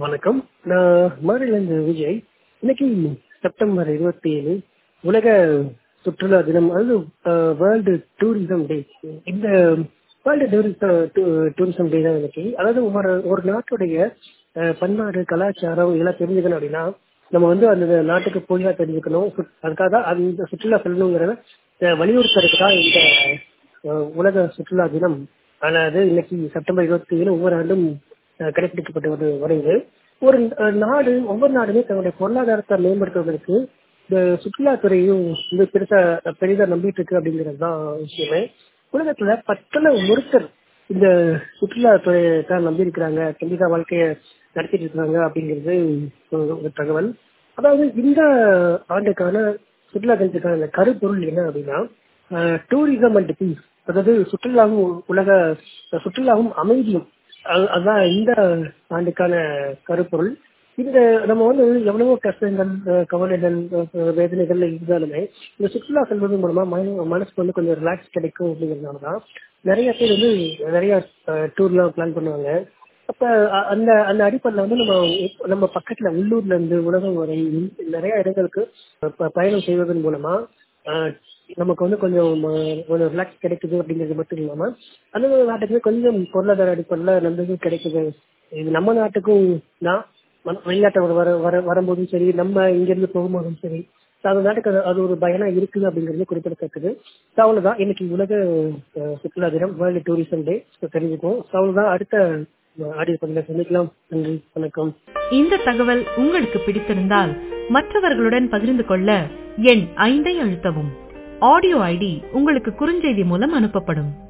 வணக்கம் நான் மதுரையிலேருந்து விஜய் இன்னைக்கு செப்டம்பர் இருபத்தி ஏழு உலக சுற்றுலா தினம் அதாவது வேர்ல்டு டூரிசம் டே இந்த வேர்ல்டு டூரிசம் டூரிசம் டே தான் இன்னைக்கு அதாவது ஒரு ஒரு நாட்டுடைய அஹ், பண்பாடு கலாச்சாரம் இதெல்லாம் தெரிஞ்சுக்கணும் அப்படின்னா நம்ம வந்து அந்த நாட்டுக்கு போய் தான் தெரிஞ்சுக்கணும் சுத்- அதுக்காக தான் அந்த சுற்றுலா செல்லணுங்கிறத அஹ், வலியுறுத்துறதுக்கு தான் இந்த அஹ், உலக சுற்றுலா தினம் அதாவது இன்னைக்கு செப்டம்பர் இருபத்தி ஏழு ஒவ்வொரு ஆண்டும் அஹ், கடைபிடிக்கப்பட்டு வந்து வருது ஒரு அஹ், நாடு ஒவ்வொரு நாடுமே தன்னுடைய பொருளாதாரத்தை மேம்படுத்துவதற்கு இந்த சுற்றுலாத்துறையும் வந்து பெருசா பெரிதா நம்பிட்டு இருக்கு அப்படிங்கிறது தான் விஷயமே உலகத்துல பத்துல ஒருத்தர் இந்த சுற்றுலாத்துறை தான் நம்பி இருக்கிறாங்க கண்டிப்பா வாழ்க்கைய நடத்திட்டு இருக்காங்க அப்படிங்கிறது ஒரு ஒரு தகவல் அதாவது இந்த ஆண்டுக்கான சுற்றுலா தினத்துக்கான இந்த கருப்பொருள் என்ன அப்படின்னா டூரிசம் அண்ட் பீஸ் அதாவது சுற்றுலாவும் உலக சுற்றுலாவும் அமைதியும் அது- அதுதான் இந்த ஆண்டுக்கான கருப்பொருள் இந்த நம்ம வந்து எவ்வளவோ கஷ்டங்கள் அஹ், கவலைகள் அஹ், வேதனைகள் இருந்தாலுமே இந்த சுற்றுலா செல்வது மூலமா மன- மனசுக்கு வந்து கொஞ்சம் ரிலாக்ஸ் கிடைக்கும் அப்படிங்கிறதுனால தான் நிறைய பேர் வந்து நிறைய டூர்லாம் பிளான் பண்ணுவாங்க அப்ப அ- அந்த அந்த அடிப்படையில் வந்து நம்ம எப்ப- நம்ம பக்கத்துல உள்ளூர்ல இருந்து உலகம் வரை நிறைய இடங்களுக்கு ப- பயணம் செய்வதன் மூலமா அஹ், நமக்கு வந்து கொஞ்சம் ம- கொஞ்சம் ரிலாக்ஸ் கிடைக்குது அப்படிங்கிறது மட்டும் இல்லாம அந்த நாட்டுக்கு கொஞ்சம் பொருளாதார அடிப்படையில் நல்லது கிடைக்குது இது நம்ம நாட்டுக்கும் தான் ம- வெளிநாட்டவர் வர வர வரும்போதும் சரி நம்ம இங்கிருந்து போகும்போதும் சரி So, அந்த நாட்டுக்கு அது- அது ஒரு பயனா இருக்குது அப்படிங்கிறது குறிப்பிடத்தக்கது So, அவ்வளவுதான் இன்னைக்கு உலக அஹ், சுற்றுலா தினம் வேர்ல்டு டூரிசம் டே தெரிஞ்சுக்குவோம் So, அவ்வளவுதான் அடுத்த ஆடியோ பதில சந்திக்கலாம் நன்றி வணக்கம் இந்த தகவல் உங்களுக்கு பிடித்திருந்தால் மற்றவர்களுடன் பகிர்ந்து கொள்ள எண் ஐந்தை அழுத்தவும் ஆடியோ ஐடி உங்களுக்கு குறுஞ்செய்தி மூலம் அனுப்பப்படும்